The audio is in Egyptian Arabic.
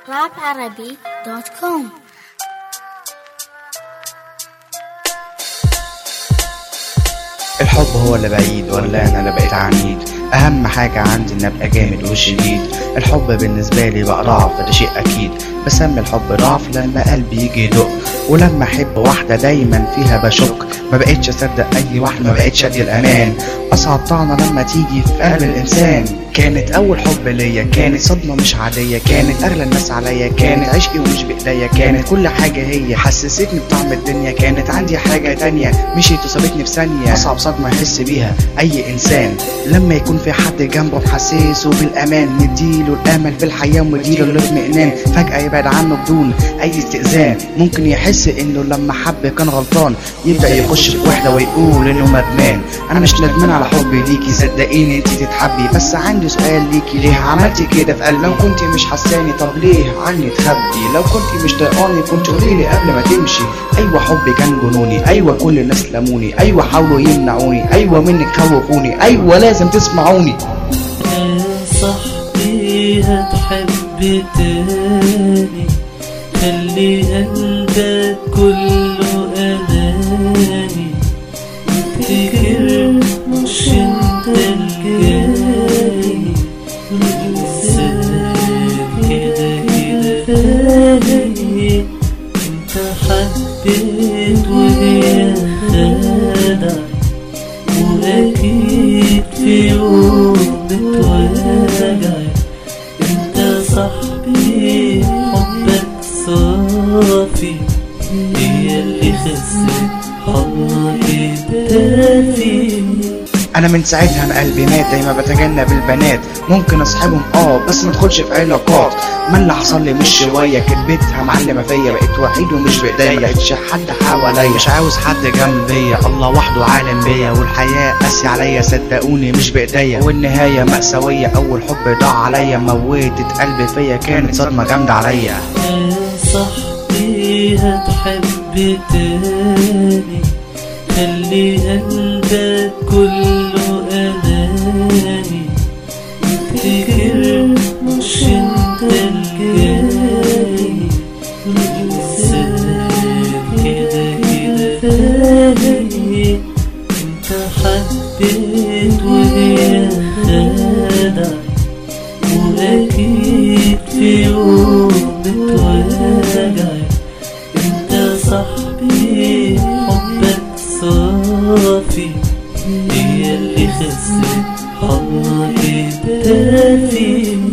raparabi.com الحب هو اللي بعيد ولا انا اللي بقيت عنيد اهم حاجة عندي ان ابقى جامد وشديد الحب بالنسبة لي بقى ضعف ده شيء اكيد بسمي الحب ضعف لما قلبي يجي يدق ولما احب واحدة دايما فيها بشك ما بقتش اصدق اي واحدة ما بقتش ادي الامان اصعب طعنة لما تيجي في قلب الانسان كانت اول حب ليا كانت صدمة مش عادية كانت اغلى الناس عليا كانت عشقي ومش بايديا كانت كل حاجة هي حسستني بطعم الدنيا كانت عندي حاجة تانية مشيت وسابتني في ثانية اصعب صدمة يحس بيها اي انسان لما يكون في حد جنبه محسسه بالامان نديله الامل في الحياة ومديله الاطمئنان فجأة يبعد عنه بدون اي استئذان ممكن يحس انه لما حب كان غلطان يبدأ يخش في وحدة ويقول انه ندمان انا مش ندمان على حبي ليكي صدقيني انتي تتحبي بس عندي سؤال ليكي ليه عملتي كده في قلبي لو كنت مش حساني طب ليه عني تخبي لو كنت مش طايقاني كنت قوليلي قبل ما تمشي ايوه حبي كان جنوني ايوه كل الناس لموني ايوه حاولوا يمنعوني ايوه منك خوفوني ايوه لازم تسمعوني يا صاحبي هتحب تاني خلي قلبك كله أماني افتكر مش انت الجاي لسانك كده كده فاني انت حبيت وهي خدعت وأكيد في يوم بتوجع انت صاحبي حبك صافي هي اللي خسرت حضنك الدافي انا من ساعتها انا قلبي مات دايما بتجنب البنات ممكن اصحابهم اه بس ما ادخلش في علاقات ما اللي حصل لي مش شويه كدبتها معلمه فيا بقيت وحيد ومش بايديا بقتش حد حواليا مش عاوز حد جنبيا الله وحده عالم بيا والحياه قاسيه عليا صدقوني مش بايديا والنهايه مأساويه اول حب ضاع عليا موتت قلبي فيا كانت صدمه جامده عليا يا صاحبي هتحب تاني خلي قلبك كله أماني افتكر مش انت الجاي لسانك كده كده فاني انت حبيت وهي خدعت وأكيد في يوم بتوجع انت صاحبي حبك صافي هي اللي خسرت حضنك الدافي